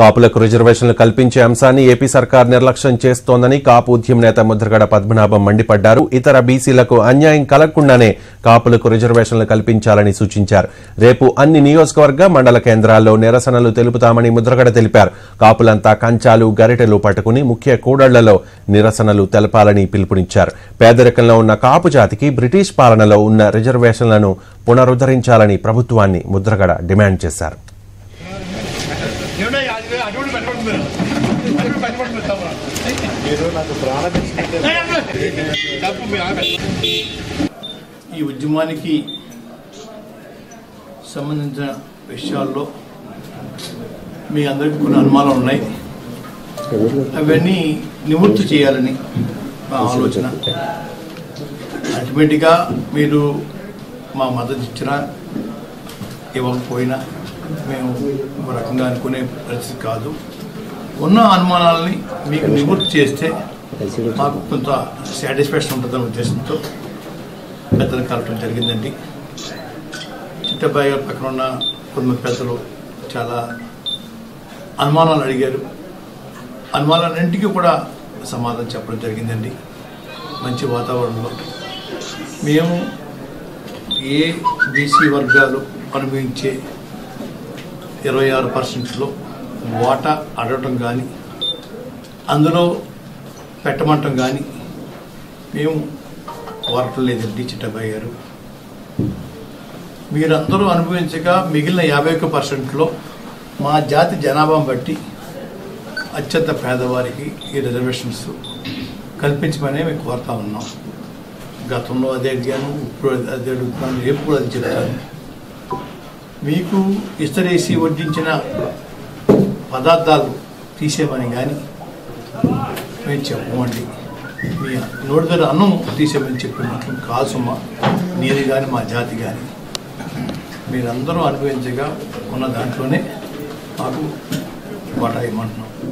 కాపులకు రిజర్వేషన్లు కల్పించే అంశాన్ని ఏపీ సర్కార్ నిర్లక్ష్యం చేస్తోందని కాపు ఉద్యమ నేత ముద్రగడ పద్మనాభం మండిపడ్డారు ఇతర బీసీలకు అన్యాయం కలగకుండానే కాపులకు రిజర్వేషన్లు కల్పించాలని సూచించారు రేపు అన్ని నియోజకవర్గ మండల కేంద్రాల్లో నిరసనలు తెలుపుతామని ముద్రగడ తెలిపారు కాపులంతా కంచాలు గరిటెలు పట్టుకుని ముఖ్య కూడళ్లలో నిరసనలు తెలపాలని పిలుపునిచ్చారు పేదరికంలో ఉన్న కాపు జాతికి బ్రిటిష్ పాలనలో ఉన్న రిజర్వేషన్లను పునరుద్ధరించాలని ప్రభుత్వాన్ని ముద్రగడ డిమాండ్ చేశారు ఏమన్నా అది అటువంటి పెట్టబడుతుంది అటువంటి పెట్టబడుతుంది తప్ప తప్పు మీ ఆమె ఈ ఉద్యమానికి సంబంధించిన విషయాల్లో మీ అందరికీ కొన్ని అనుమానాలు ఉన్నాయి అవన్నీ నివృత్తి చేయాలని మా ఆలోచన అల్టిమేట్గా మీరు మా మద్దతు ఇచ్చినా ఇవ్వకపోయినా మేము ఒక రకంగా అనుకునే పరిస్థితి కాదు ఉన్న అనుమానాలని మీకు నివృత్తి చేస్తే మాకు కొంత సాటిస్ఫాక్షన్ ఉంటుందనే ఉద్దేశంతో పెద్దలు కలవటం జరిగిందండి చిట్టబ్బాయి గారి పక్కన ఉన్న కొంతమంది పెద్దలు చాలా అనుమానాలు అడిగారు అనుమానాలన్నింటికీ కూడా సమాధానం చెప్పడం జరిగిందండి మంచి వాతావరణంలో మేము ఏ బీసీ వర్గాలు అనుభవించే ఇరవై ఆరు పర్సెంట్లో వాటా అడగటం కానీ అందులో పెట్టమంటం కానీ మేము కోరటం లేదండి చిట్టబ్బాయి గారు మీరందరూ అనుభవించగా మిగిలిన యాభై ఒక్క పర్సెంట్లో మా జాతి జనాభాను బట్టి అత్యంత పేదవారికి ఈ రిజర్వేషన్స్ కల్పించమనే మేము కోరుతా ఉన్నాం గతంలో అదే అడిగాను ఇప్పుడు అదే అడుగుతున్నాను రేపు కూడా అది చెప్తాను మీకు ఇస్తరేసి వడ్డించిన పదార్థాలు తీసేమని కానీ మేము చెప్పమండి మీ నోటి దగ్గర అన్నం తీసేమని చెప్పి మాత్రం కాదు సుమా నేను కానీ మా జాతి కానీ మీరందరూ అనుభవించగా ఉన్న దాంట్లోనే మాకు వాటా ఇవ్వమంటున్నాం